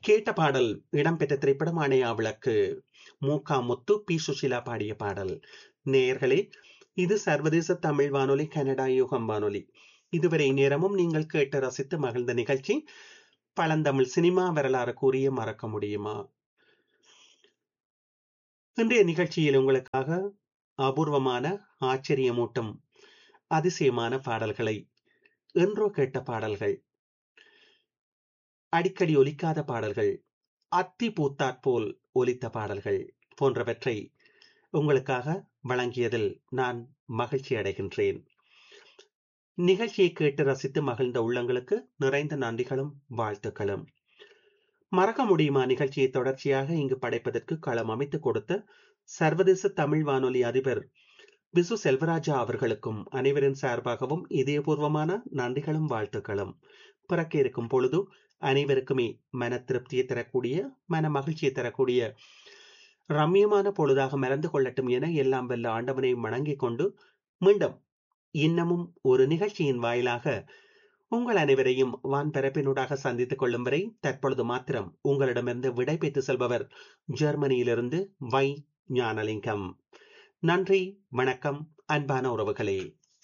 கேட்ட பாடல் இடம்பெற்ற திரைப்படம் அணையா விளக்கு மூகா முத்து பி சுஷிலா பாடிய பாடல் நேயர்களே இது சர்வதேச தமிழ் வானொலி கனடா யுகம் வானொலி இதுவரை நேரமும் நீங்கள் கேட்டு ரசித்து மகிழ்ந்த நிகழ்ச்சி பழந்தமிழ் சினிமா வரலாறு கூறிய மறக்க முடியுமா இன்றைய நிகழ்ச்சியில் உங்களுக்காக அபூர்வமான ஆச்சரியமூட்டும் அதிசயமான பாடல்களை என்றோ கேட்ட பாடல்கள் அடிக்கடி ஒலிக்காத பாடல்கள் அத்தி பூத்தாற் போல் ஒலித்த பாடல்கள் போன்றவற்றை உங்களுக்காக வழங்கியதில் நான் மகிழ்ச்சி அடைகின்றேன் நிகழ்ச்சியை கேட்டு ரசித்து மகிழ்ந்த உள்ளங்களுக்கு நிறைந்த நன்றிகளும் வாழ்த்துக்களும் மறக்க முடியுமா நிகழ்ச்சியை தொடர்ச்சியாக இங்கு படைப்பதற்கு களம் அமைத்துக் கொடுத்த சர்வதேச தமிழ் வானொலி அதிபர் விசு செல்வராஜா அவர்களுக்கும் அனைவரின் சார்பாகவும் இதயபூர்வமான நன்றிகளும் வாழ்த்துக்களும் பிறக்க இருக்கும் பொழுது அனைவருக்குமே மன திருப்தியை தரக்கூடிய மன மகிழ்ச்சியை தரக்கூடிய ரம்யமான பொழுதாக மறந்து கொள்ளட்டும் என எல்லாம் வல்ல ஆண்டவனை வணங்கிக் கொண்டு மீண்டும் இன்னமும் ஒரு நிகழ்ச்சியின் வாயிலாக உங்கள் அனைவரையும் வான் பரப்பினூடாக சந்தித்துக் கொள்ளும் வரை தற்பொழுது மாத்திரம் உங்களிடமிருந்து விடை பெற்று செல்பவர் ஜெர்மனியிலிருந்து வை ஞானலிங்கம் நன்றி வணக்கம் அன்பான உறவுகளே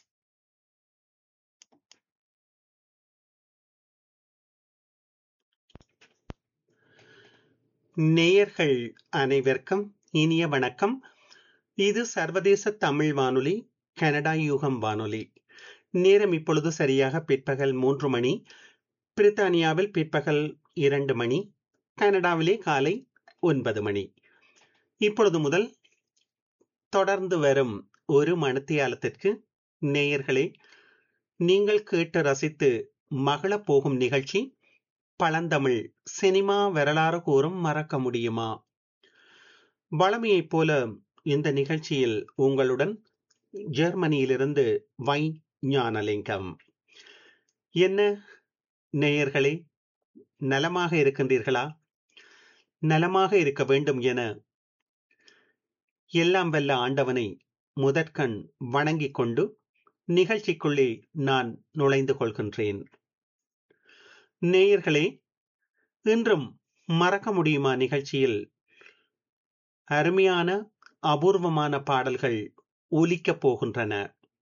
நேயர்கள் அனைவருக்கும் இனிய வணக்கம் இது சர்வதேச தமிழ் வானொலி கனடா யூகம் வானொலி நேரம் இப்பொழுது சரியாக பிற்பகல் மூன்று மணி பிரித்தானியாவில் பிற்பகல் இரண்டு மணி கனடாவிலே காலை ஒன்பது மணி இப்பொழுது முதல் தொடர்ந்து வரும் ஒரு மணித்தியாலத்திற்கு நேயர்களே நீங்கள் கேட்டு ரசித்து மகள போகும் நிகழ்ச்சி பழந்தமிழ் சினிமா வரலாறு கூறும் மறக்க முடியுமா வளமையைப் போல இந்த நிகழ்ச்சியில் உங்களுடன் ஜெர்மனியிலிருந்து வை ஞானலிங்கம் என்ன நேயர்களே நலமாக இருக்கின்றீர்களா நலமாக இருக்க வேண்டும் என எல்லாம் வல்ல ஆண்டவனை முதற்கண் வணங்கிக் கொண்டு நிகழ்ச்சிக்குள்ளே நான் நுழைந்து கொள்கின்றேன் நேயர்களே இன்றும் மறக்க முடியுமா நிகழ்ச்சியில் அருமையான அபூர்வமான பாடல்கள் ஒலிக்கப் போகின்றன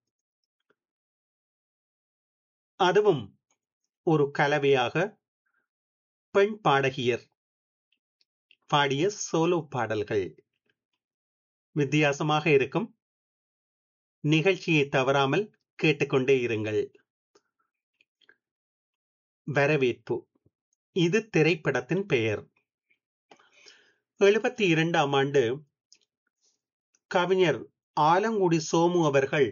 அதுவும் ஒரு கலவையாக பெண் பாடகியர் பாடிய சோலோ பாடல்கள் வித்தியாசமாக இருக்கும் நிகழ்ச்சியை தவறாமல் கேட்டுக்கொண்டே இருங்கள் வரவேற்பு இது திரைப்படத்தின் பெயர் எழுபத்தி இரண்டாம் ஆண்டு கவிஞர் ஆலங்குடி சோமு அவர்கள்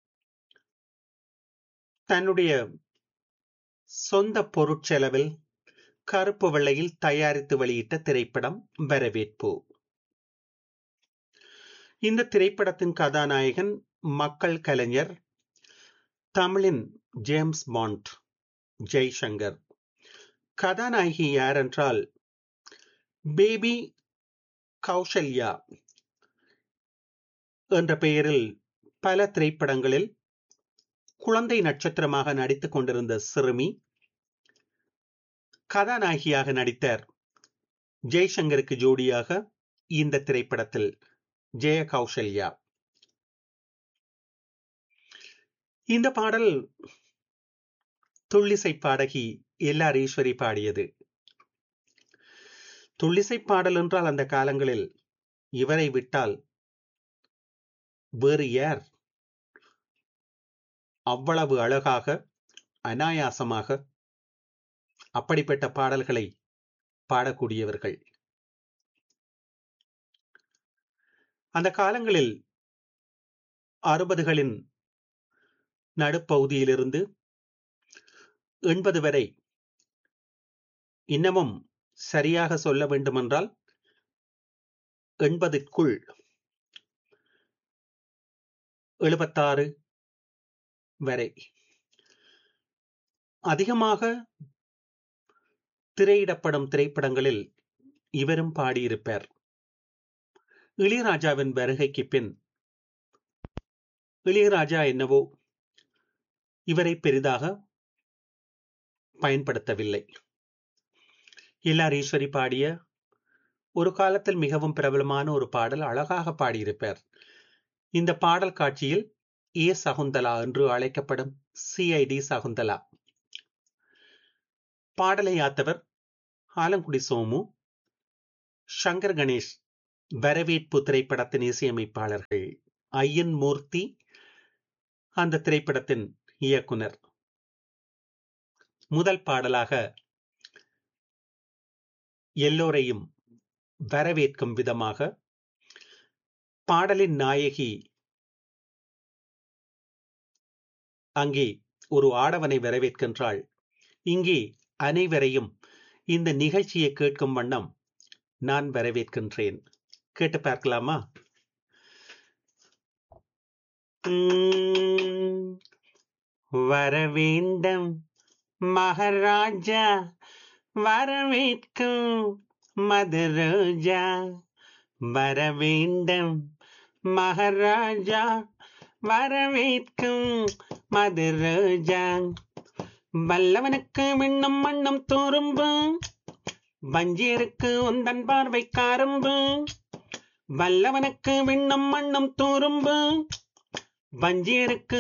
தன்னுடைய சொந்த பொருட்செலவில் கருப்பு வெள்ளையில் தயாரித்து வெளியிட்ட திரைப்படம் வரவேற்பு இந்த திரைப்படத்தின் கதாநாயகன் மக்கள் கலைஞர் தமிழின் ஜேம்ஸ் பாண்ட் ஜெய்சங்கர் கதாநாயகி யார் என்றால் பேபி கௌசல்யா என்ற பெயரில் பல திரைப்படங்களில் குழந்தை நட்சத்திரமாக நடித்துக் கொண்டிருந்த சிறுமி கதாநாயகியாக நடித்தார் ஜெய்சங்கருக்கு ஜோடியாக இந்த திரைப்படத்தில் ஜெய கௌசல்யா இந்த பாடல் துள்ளிசை பாடகி எல்லார் ஈஸ்வரி பாடியது துள்ளிசை பாடல் என்றால் அந்த காலங்களில் இவரை விட்டால் வேறு யார் அவ்வளவு அழகாக அனாயாசமாக அப்படிப்பட்ட பாடல்களை பாடக்கூடியவர்கள் அந்த காலங்களில் அறுபதுகளின் நடுப்பகுதியிலிருந்து எண்பது வரை இன்னமும் சரியாக சொல்ல வேண்டுமென்றால் எண்பதுக்குள் எழுபத்தாறு வரை அதிகமாக திரையிடப்படும் திரைப்படங்களில் இவரும் பாடியிருப்பார் இளையராஜாவின் வருகைக்கு பின் இளையராஜா என்னவோ இவரை பெரிதாக பயன்படுத்தவில்லை எல்ஆர் ஈஸ்வரி பாடிய ஒரு காலத்தில் மிகவும் பிரபலமான ஒரு பாடல் அழகாக பாடியிருப்பார் இந்த பாடல் காட்சியில் ஏ சகுந்தலா என்று அழைக்கப்படும் சிஐடி சகுந்தலா பாடலை ஆத்தவர் ஆலங்குடி சோமு சங்கர் கணேஷ் வரவேற்பு திரைப்படத்தின் இசையமைப்பாளர்கள் ஐயன் மூர்த்தி அந்த திரைப்படத்தின் இயக்குனர் முதல் பாடலாக எல்லோரையும் வரவேற்கும் விதமாக பாடலின் நாயகி அங்கே ஒரு ஆடவனை வரவேற்கின்றாள் இங்கே அனைவரையும் இந்த நிகழ்ச்சியை கேட்கும் வண்ணம் நான் வரவேற்கின்றேன் கேட்டு பார்க்கலாமா வரவேண்டும் மகாராஜா வரவேற்கும் மதுரோஜா வரவேண்டும் மகாராஜா வரவேற்கும் மதுரோஜா வல்லவனுக்கு விண்ணும் மண்ணும் தோறும்பு வஞ்சியருக்கு உந்தன் பார்வை காரும்பு வல்லவனுக்கு விண்ணும் மண்ணும் தோறும்பு வஞ்சியருக்கு